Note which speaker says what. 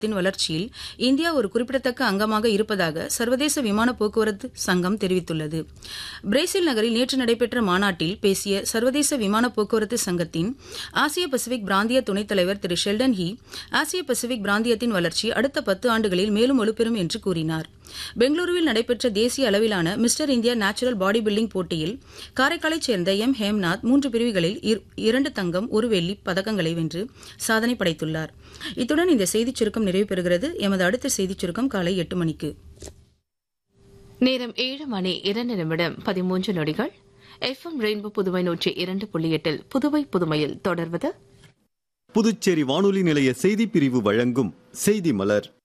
Speaker 1: தின் வளர்ச்சியில் இந்தியா ஒரு குறிப்பிடத்தக்க அங்கமாக இருப்பதாக சர்வதேச விமான போக்குவரத்து சங்கம் தெரிவித்துள்ளது பிரேசில் நகரில் நேற்று நடைபெற்ற மாநாட்டில் பேசிய சர்வதேச விமான போக்குவரத்து சங்கத்தின் ஆசிய பசிபிக் பிராந்திய துணைத் தலைவர் திரு ஷெல்டன் ஹி ஆசிய பசிபிக் பிராந்தியத்தின் வளர்ச்சி அடுத்த பத்து ஆண்டுகளில் மேலும் வலுப்பெறும் என்று கூறினார் பெங்களூருவில் நடைபெற்ற தேசிய அளவிலான Mister India natural body building போட்டியில் காரைக்காலைச் சேர்ந்த எம் ஹேம்நாத் மூன்று பிரிவுகளில் இர்- இரண்டு தங்கம் ஒரு வெள்ளி பதக்கங்களை வென்று சாதனை படைத்துள்ளார் இத்துடன் இந்த செய்திச் சுருக்கம் நிறைவு பெறுகிறது எமது அடுத்த செய்திச் சுருக்கம் காலை எட்டு மணிக்கு
Speaker 2: நேரம் ஏழு மணி இரண்டு நிமிடம் பதிமூன்று நொடிகள் எஃப்எம் ரெயின்போ புதுவை நூற்றி இரண்டு புள்ளி எட்டில் புதுவை புதுமையில் தொடர்வது
Speaker 3: புதுச்சேரி வானொலி நிலைய செய்திப் பிரிவு வழங்கும் செய்தி மலர்